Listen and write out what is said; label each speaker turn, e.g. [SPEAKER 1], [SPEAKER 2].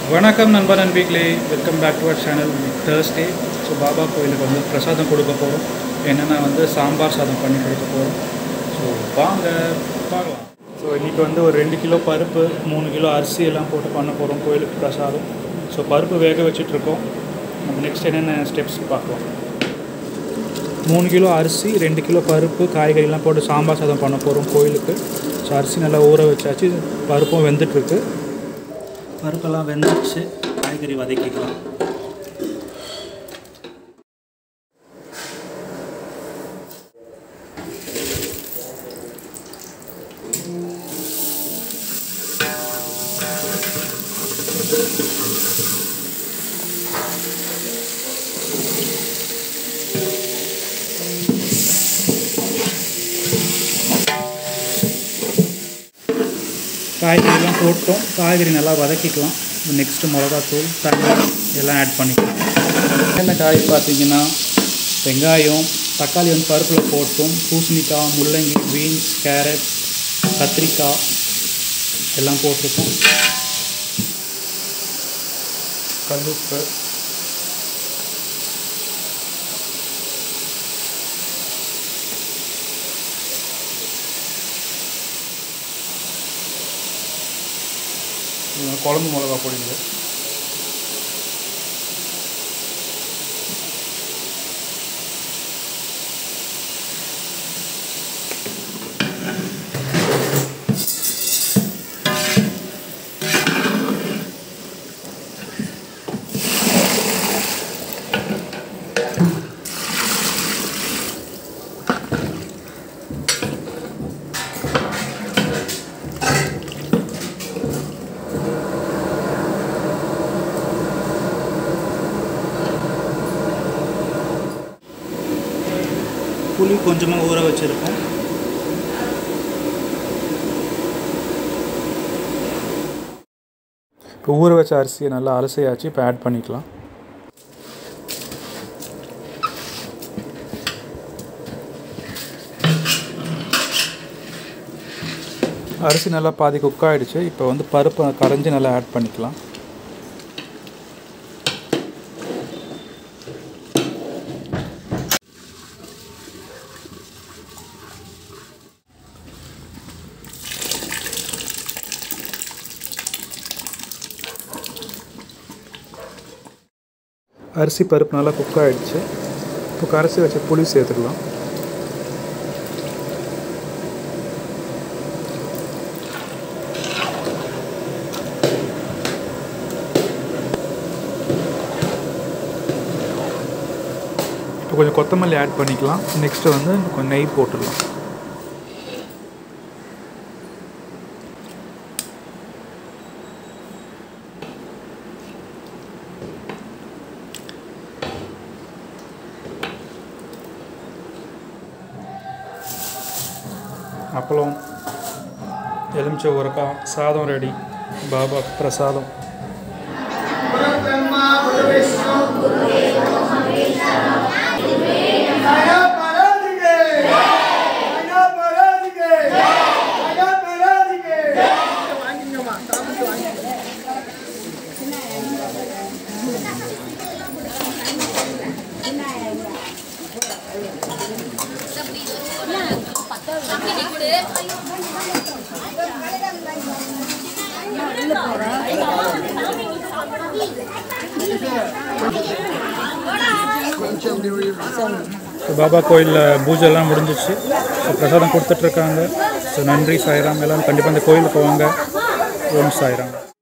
[SPEAKER 1] வணக்கம் நண்பா நண்பிகளே welcome back to our channel Thursday so Baba கோயிலுக்கு வந்து பிரசாதம் கொடுக்க போகிறோம் என்னென்னா வந்து சாம்பார் சாதம் பண்ணி கொடுக்க போகிறோம் ஸோ வாங்க பார்க்கலாம் ஸோ இன்றைக்கி வந்து ஒரு ரெண்டு கிலோ பருப்பு மூணு கிலோ அரிசி எல்லாம் போட்டு பண்ண போகிறோம் கோயிலுக்கு பிரசாதம் ஸோ பருப்பு வேக வச்சிட்ருக்கோம் நம்ம நெக்ஸ்ட் என்னென்ன ஸ்டெப்ஸ் பார்க்கலாம் மூணு கிலோ அரிசி ரெண்டு கிலோ பருப்பு காய்கறிலாம் போட்டு சாம்பார் சாதம் பண்ண போகிறோம் கோயிலுக்கு ஸோ அரிசி நல்லா ஊற வச்சாச்சு பருப்பும் வெந்துட்டுருக்கு பருப்பெல்லாம் வெந்துச்சு காய்கறி வதக்கிக்கலாம் காய்கறிலாம் போட்டோம் காய்கறி நல்லா வதக்கிக்கலாம் நெக்ஸ்ட்டு மிளகாத்தூள் தண்ணி எல்லாம் ஆட் பண்ணிக்கலாம் என்னென்ன காய் பார்த்தீங்கன்னா வெங்காயம் தக்காளி வந்து பருப்பில் போட்டோம் பூசணிக்காய் முள்ளங்கி பீன்ஸ் கேரட் கத்திரிக்காய் எல்லாம் போட்டிருக்கோம் கல்லுப்பு இது குழம்பு மிளகா பொடிங்க புளி கொஞ்சமாக ஊற வச்சுருக்கோம் இப்போ ஊற வச்ச அரிசியை நல்லா அலசையாச்சு இப்போ ஆட் பண்ணிக்கலாம் அரிசி நல்லா பாதி குக் ஆகிடுச்சு இப்போ வந்து பருப்பை கரைஞ்சி நல்லா ஆட் பண்ணிக்கலாம் அரிசி பருப்பு நல்லா குக் ஆகிடுச்சு இப்போ கரைச்சி வச்ச புளி சேர்த்துக்கலாம் இப்போ கொஞ்சம் கொத்தமல்லி ஆட் பண்ணிக்கலாம் நெக்ஸ்ட்டு வந்து கொஞ்சம் நெய் போட்டுடலாம் அப்பளம் எலுமிச்சை ஊறுகாய் சாதம் ரெடி பாபா பிரசாதம் ஸோ பாபா கோயிலில் பூஜைலாம் முடிஞ்சிச்சு ஸோ பிரசாதம் கொடுத்துட்ருக்காங்க ஸோ நன்றி சாய்ராம் எல்லாம் கண்டிப்பாக இந்த கோயிலுக்கு வாங்க ஓம் சாய்ராம்